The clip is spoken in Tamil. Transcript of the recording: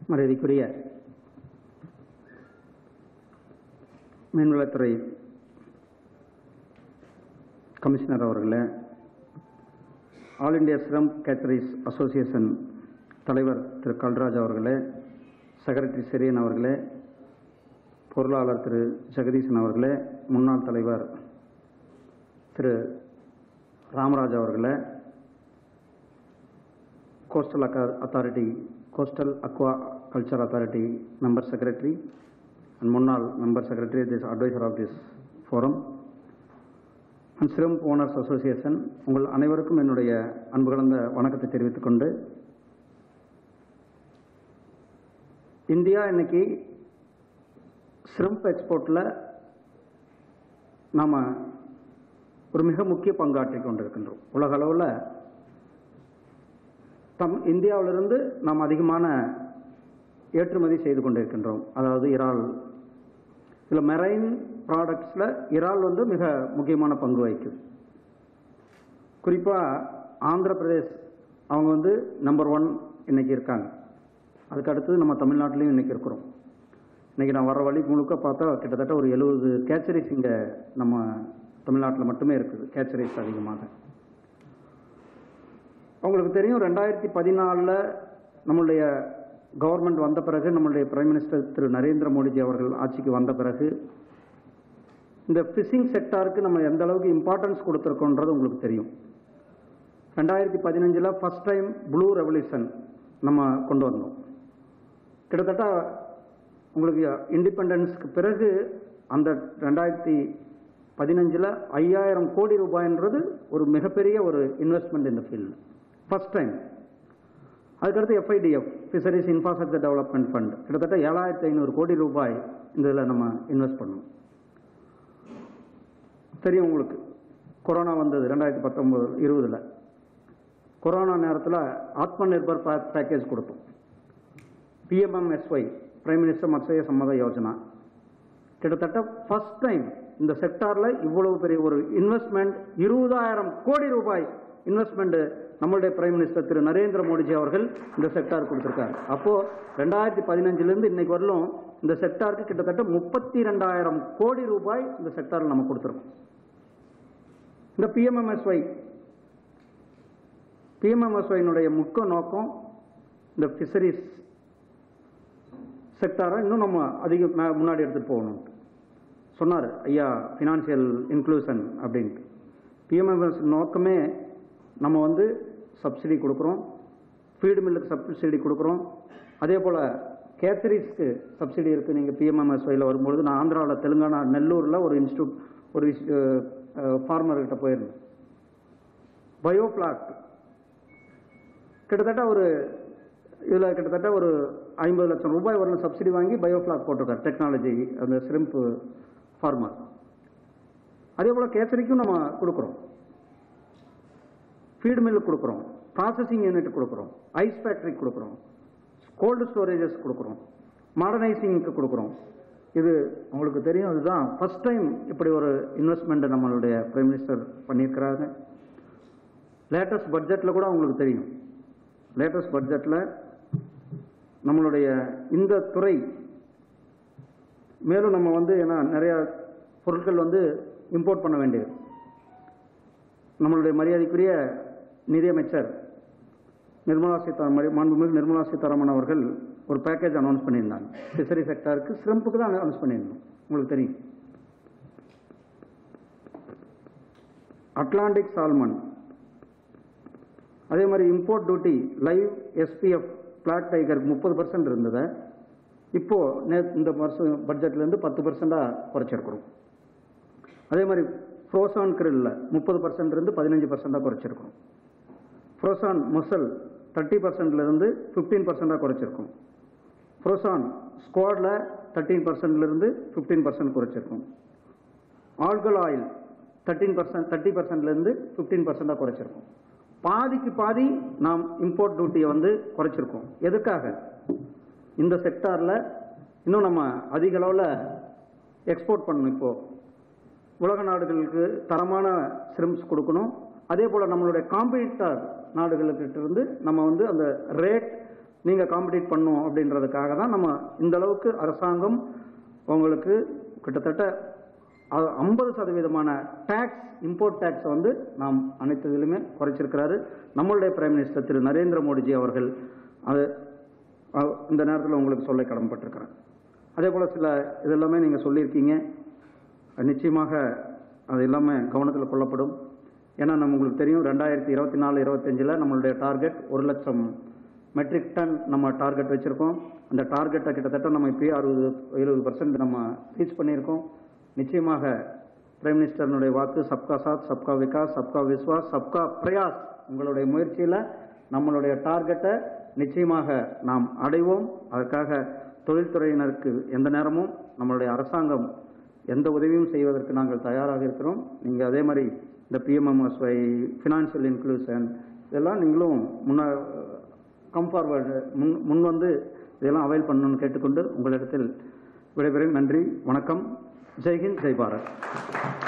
மரியாதைக்குரிய மீன்வளத்துறை கமிஷனர் அவர்களே all India shrimp hatcheries association தலைவர் திரு கல்ராஜ் அவர்களே செக்ரட்டரி செரியன் அவர்களே பொருளாளர் திரு ஜெகதீசன் அவர்களே முன்னாள் தலைவர் திரு ராமராஜ் அவர்களே coastal authority coastal aquaculture authority member secretary and முன்னாள் member secretary this adviser of this forum and shrimp owners association உங்கள் அனைவருக்கும் என்னுடைய அன்பு கலந்த வணக்கத்தை தெரிவித்துக் கொண்டு இந்தியா இன்னைக்கு ஷ்ரிம்ப் எக்ஸ்போர்ட்டில் நாம் ஒரு மிக முக்கிய பங்காற்றி கொண்டிருக்கின்றோம் உலக அளவில் தம் இந்தியாவிலிருந்து நாம் அதிகமான ஏற்றுமதி செய்து கொண்டிருக்கின்றோம் அதாவது இறால் இதில் மெரைன் ப்ராடக்ட்ஸில் இறால் வந்து மிக முக்கியமான பங்கு வகிக்குது குறிப்பாக ஆந்திர பிரதேஷ் அவங்க வந்து நம்பர் ஒன் இன்னைக்கு இருக்காங்க அதுக்கு அடுத்தது நம்ம தமிழ்நாட்டிலையும் இன்னைக்கு இருக்கிறோம் இன்னைக்கு நான் வர வழி முழுக்க பார்த்தா கிட்டத்தட்ட ஒரு எழுபது கேச்சரிஸ் இங்கே நம்ம தமிழ்நாட்டில் மட்டுமே இருக்குது கேச்சரிஸ் அதிகமாக உங்களுக்கு தெரியும் ரெண்டாயிரத்தி பதினாலில் நம்மளுடைய கவர்மெண்ட் வந்த பிறகு நம்மளுடைய பிரைம் மினிஸ்டர் திரு நரேந்திர மோடிஜி அவர்கள் ஆட்சிக்கு வந்த பிறகு இந்த ஃபிஷிங் செக்டாருக்கு நம்ம எந்த அளவுக்கு இம்பார்ட்டன்ஸ் கொடுத்துருக்கோன்றது உங்களுக்கு தெரியும் ரெண்டாயிரத்தி பதினஞ்சில் ஃபர்ஸ்ட் டைம் ப்ளூ ரெவல்யூஷன் நம்ம கொண்டு வந்தோம் கிட்டத்தட்ட உங்களுக்கு இண்டிபெண்டன்ஸ்க்கு பிறகு அந்த ரெண்டாயிரத்தி பதினஞ்சில் ஐயாயிரம் கோடி ரூபாய்ன்றது ஒரு மிகப்பெரிய ஒரு இன்வெஸ்ட்மெண்ட் இந்த ஃபீல்டு ஃபர்ஸ்ட் டைம் அதுக்கடுத்து FIDF fisheries infrastructure development fund கிட்டத்தட்ட ஏழாயிரத்தி ஐநூறு கோடி ரூபாய் இந்த இதில் நம்ம இன்வெஸ்ட் பண்ணோம் தெரியும் உங்களுக்கு கொரோனா வந்தது ரெண்டாயிரத்தி பத்தொன்பது இருபதில் கொரோனா நேரத்தில் ஆத்ம நிர்பர் பேக்கேஜ் கொடுத்தோம் PMMSY prime minister Matsya Sampada Yojana கிட்டத்தட்ட ஃபர்ஸ்ட் டைம் இந்த செக்டாரில் இவ்வளவு பெரிய ஒரு இன்வெஸ்ட்மெண்ட் இருபதாயிரம் கோடி ரூபாய் இன்வெஸ்ட்மெண்ட் நம்மளுடைய பிரைம் மினிஸ்டர் திரு நரேந்திர மோடிஜி அவர்கள் இந்த செக்டார் கொடுத்திருக்காரு அப்போ ரெண்டாயிரத்தி பதினஞ்சுலேருந்து இன்னைக்கு வரலும் இந்த செக்டாருக்கு கிட்டத்தட்ட முப்பத்தி ரெண்டாயிரம் கோடி ரூபாய் இந்த செக்டாரில் நம்ம கொடுத்துருக்கோம் இந்த பிஎம்எம்எஸ்ஒய் பிஎம்எம்எஸ்ஒயினுடைய முக்கிய நோக்கம் இந்த ஃபிஷரிஸ் செக்டாரை இன்னும் நம்ம அதிக மே- முன்னாடி எடுத்துட்டு போகணும் சொன்னார் ஐயா ஃபினான்சியல் இன்க்ளூஷன் அப்படின்ட்டு பிஎம்எம்எஸ் நோக்கமே நம்ம வந்து சப்சிடி கொடுக்குறோம் ஃபீடு மில்லுக்கு சப்சிடி கொடுக்குறோம் அதே போல் கேச்சரிஸ்க்கு சப்சிடி இருக்குது நீங்கள் பிஎம்எம்எஸ்ஒயில் வரும்பொழுது நான் ஆந்திராவில் தெலுங்கானா நெல்லூரில் ஒரு இன்ஸ்டியூட் ஒரு ஃபார்மர்கிட்ட போயிருந்தேன் பயோபிளாக் கிட்டத்தட்ட ஒரு இதில் கிட்டத்தட்ட ஒரு ஐம்பது லட்சம் ரூபாய் வரணும் சப்சிடி வாங்கி பயோஃப்ளாக் போட்டிருக்காரு டெக்னாலஜி அந்த ஷ்ரிம்ப் ஃபார்மர் அதே போல் கேசரிக்கும் நம்ம கொடுக்குறோம் ஃபீட் மில்லுக்கு கொடுக்குறோம் ப்ராசஸிங் யூனிட் கொடுக்குறோம் ஐஸ் ஃபேக்டரி கொடுக்குறோம் கோல்டு ஸ்டோரேஜஸ் கொடுக்குறோம் மாடர்னைசிங்க்கு கொடுக்குறோம் இது உங்களுக்கு தெரியும் இதுதான் ஃபர்ஸ்ட் டைம் இப்படி ஒரு இன்வெஸ்ட்மெண்ட் நம்மளுடைய பிரைம் மினிஸ்டர் பண்ணியிருக்கிறாங்க லேட்டஸ்ட் பட்ஜெட்டில் கூட உங்களுக்கு தெரியும் லேட்டஸ்ட் பட்ஜெட்டில் நம்மளுடைய இந்த துறை மேலும் நம்ம வந்து ஏன்னா நிறைய பொருட்கள் வந்து இம்போர்ட் பண்ண வேண்டியது நம்மளுடைய மரியாதைக்குரிய நிதியமைச்சர் நிர்மலா சீதாராமன் மாண்புமிகு நிர்மலா சீதாராமன் அவர்கள் ஒரு பேக்கேஜ் அனௌன்ஸ் பண்ணியிருந்தாங்க ஃபிஷரி செக்டாருக்கு ஸ்ரிம்புக்கு தான் அனௌன்ஸ் பண்ணியிருந்தோம் உங்களுக்கு தெரியும் அட்லாண்டிக் சால்மன் அதே மாதிரி import duty live SPF black டைகருக்கு முப்பது பர்சன்ட் இருந்ததை இப்போ நே இந்த வருஷம் பட்ஜெட்லேருந்து பத்து பர்சண்டாக குறைச்சிருக்கிறோம் அதே மாதிரி ஃப்ரோசான் கிரில்ல முப்பது பர்சன்ட் இருந்து பதினஞ்சு பர்சண்டாக குறைச்சிருக்கோம் ஃப்ரோசான் முசல் தேர்ட்டி பர்சன்ட்லேருந்து ஃபிஃப்டீன் பர்சண்டாக குறைச்சிருக்கோம் ஃப்ரோசான் ஸ்குவாடில் தேர்ட்டீன் பர்சன்ட்லேருந்து ஃபிஃப்டீன் பர்சன்ட் குறைச்சிருக்கோம் algal oil thirteen percent thirty பர்சன்ட்லேருந்து ஃபிஃப்டீன் பர்சண்டாக குறைச்சிருக்கோம் பாதிக்கு பாதி நாம் இம்போர்ட் டியூட்டியை வந்து குறைச்சிருக்கோம் எதுக்காக இந்த செக்டாரில் இன்னும் நம்ம அதிக அளவில் எக்ஸ்போர்ட் பண்ணணும் இப்போ உலக நாடுகளுக்கு தரமான ஸ்ரிம்ஸ் கொடுக்கணும் அதே போல் நம்மளுடைய காம்படிட்டர் நாடுகளுக்கிட்ட இருந்து நம்ம வந்து அந்த ரேட் நீங்கள் காம்படிட் பண்ணும் அப்படின்றதுக்காக தான் நம்ம இந்த அளவுக்கு அரசாங்கம் உங்களுக்கு கிட்டத்தட்ட ஐம்பது சதவீதமான டேக்ஸ் இம்போர்ட் டேக்ஸை வந்து நாம் அனைத்து இதிலுமே குறைச்சிருக்கிறாரு நம்மளுடைய பிரைம் மினிஸ்டர் திரு நரேந்திர மோடிஜி அவர்கள் அது அஹ், இந்த நேரத்தில் உங்களுக்கு சொல்ல கடமைப்பட்டிருக்கிறேன் அதே போல் சில இதெல்லாமே நீங்கள் சொல்லியிருக்கீங்க நிச்சயமாக அது எல்லாமே கவனத்தில் கொள்ளப்படும் ஏன்னா நம்ம உங்களுக்கு தெரியும் ரெண்டாயிரத்தி இருபத்தி நாலு இருபத்தஞ்சில் நம்மளுடைய டார்கெட் ஒரு லட்சம் மெட்ரிக் டன் நம்ம டார்கெட் வச்சுருக்கோம் அந்த டார்கெட்டை கிட்டத்தட்ட நம்ம இப்பயே அறுபது எழுபது பர்சன்ட் நம்ம ரீச் பண்ணியிருக்கோம் நிச்சயமாக பிரைம் மினிஸ்டர்னுடைய வாக்கு சப்கா சாத் சப்கா விகாஸ் சப்கா விஸ்வாஸ் சப்கா பிரயாஸ் உங்களுடைய முயற்சியில் நம்மளுடைய டார்கெட்டை நிச்சயமாக நாம் அடைவோம் அதற்காக தொழில்துறையினருக்கு எந்த நேரமும் நம்மளுடைய அரசாங்கம் எந்த உதவியும் செய்வதற்கு நாங்கள் தயாராக இருக்கிறோம் நீங்கள் அதே மாதிரி இந்த பிஎம்எம்எஸ்ஒய் ஃபினான்ஷியல் இன்க்ளூஷன் இதெல்லாம் நீங்களும் முன்ன கம் ஃபார்வர்டு முன் முன் வந்து இதெல்லாம் அவைல் பண்ணணும்னு கேட்டுக்கொண்டு உங்களிடத்தில் விடைபெறும் நன்றி வணக்கம் ஜெய்ஹிந்த் ஜெய் பாரத்